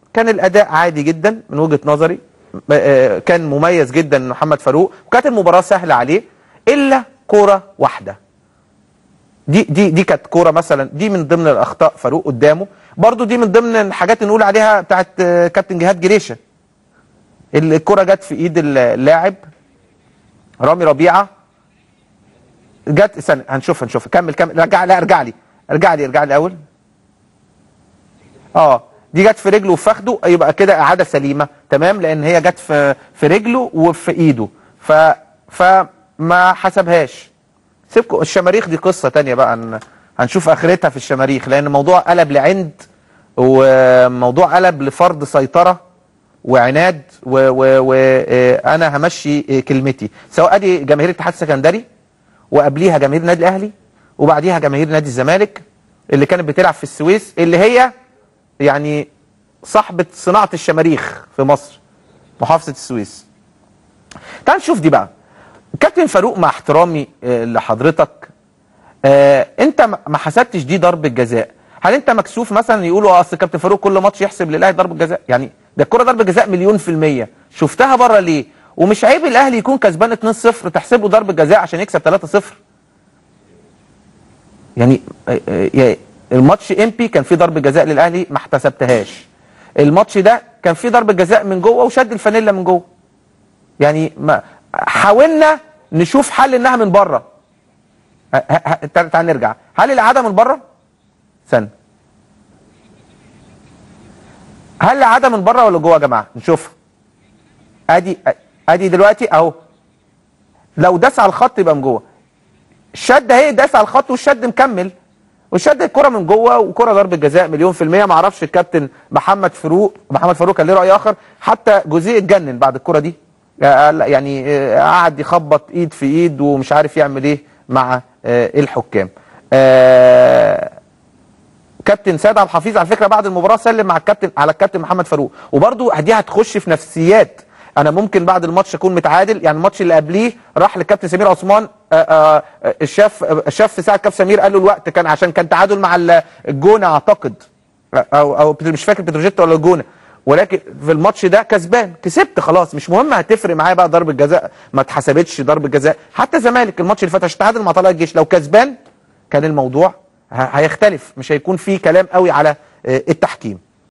كان الاداء عادي جدا من وجهه نظري آه، كان مميز جدا محمد فاروق وكانت المباراه سهله عليه الا كوره واحده دي دي دي كانت كوره مثلا دي من ضمن الاخطاء فاروق قدامه برضو دي من ضمن الحاجات اللي نقول عليها بتاعت آه، كابتن جهاد جريشه الكرة جت في ايد اللاعب رامي ربيعه جت استنى هنشوف هنشوف كمل كمل رجع لا ارجع لي ارجع لي ارجع لي الاول اه دي جت في رجله وفي فخده يبقى كده اعاده سليمه تمام لان هي جت في في رجله وفي ايده ف فما حسبهاش سيبكم الشماريخ دي قصه تانية بقى هن- هنشوف اخرتها في الشماريخ لان الموضوع قلب لعند وموضوع قلب لفرض سيطره وعناد وانا همشي آه، كلمتي سواء ادي جماهير الاتحاد السكندري وقبليها جماهير النادي الاهلي وبعديها جماهير نادي الزمالك اللي كانت بتلعب في السويس اللي هي يعني صاحبه صناعه الشماريخ في مصر محافظه السويس تعال نشوف دي بقى كابتن فاروق مع احترامي آه، لحضرتك آه انت ما- ما حسبتش دي ضربه جزاء هل انت مكسوف مثلا يقولوا آه، اصل كابتن فاروق كل ماتش يحسب للاهلي ضربه جزاء يعني ده الكره ضربه جزاء مليون في الميه شفتها بره ليه ومش عيب الاهلي يكون كسبان 2-0 تحسب له ضربه جزاء عشان يكسب 3-0 يعني آه، آه، يعني الماتش امبي كان فيه ضربه جزاء للاهلي ما احتسبتهاش الماتش ده كان فيه ضربه جزاء من جوه وشد الفانيلا من جوه يعني ما حاولنا نشوف حل انها من بره ه- ه- تعال تعال نرجع هل الاعاده من بره استنى هل الاعاده من بره ولا جوه يا جماعه نشوف ادي ادي دلوقتي اهو لو داس على الخط يبقى من جوه الشد اهي داس على الخط والشد مكمل والشد الكره من جوه وكره ضربه جزاء مليون في الميه ما اعرفش الكابتن محمد فاروق محمد فاروق كان ليه راي اخر حتى جوزيه اتجنن بعد الكره دي قال- يعني آه، قعد يخبط ايد في ايد ومش عارف يعمل ايه مع آه، الحكام آه، كابتن سيد عبد الحفيظ على فكره بعد المباراه سلم مع الكابتن على الكابتن محمد فاروق وبرده دي هتخش في نفسيات انا ممكن بعد الماتش اكون متعادل يعني الماتش اللي قبليه راح للكابتن سمير عثمان آه، آه، آه، الشاف الشاف في ساعه كابتن سمير قال له الوقت كان عشان كان تعادل مع ال- الجونه اعتقد او او مش فاكر بتروجيت ولا الجونه ولكن في الماتش ده كسبان كسبت خلاص مش مهم هتفرق معايا بقى ضربه جزاء ما اتحسبتش ضربه جزاء حتى الزمالك الماتش اللي فات عشان تعادل مع طلائع الجيش لو كسبان كان الموضوع ه- هيختلف مش هيكون فيه كلام قوي على آه، التحكيم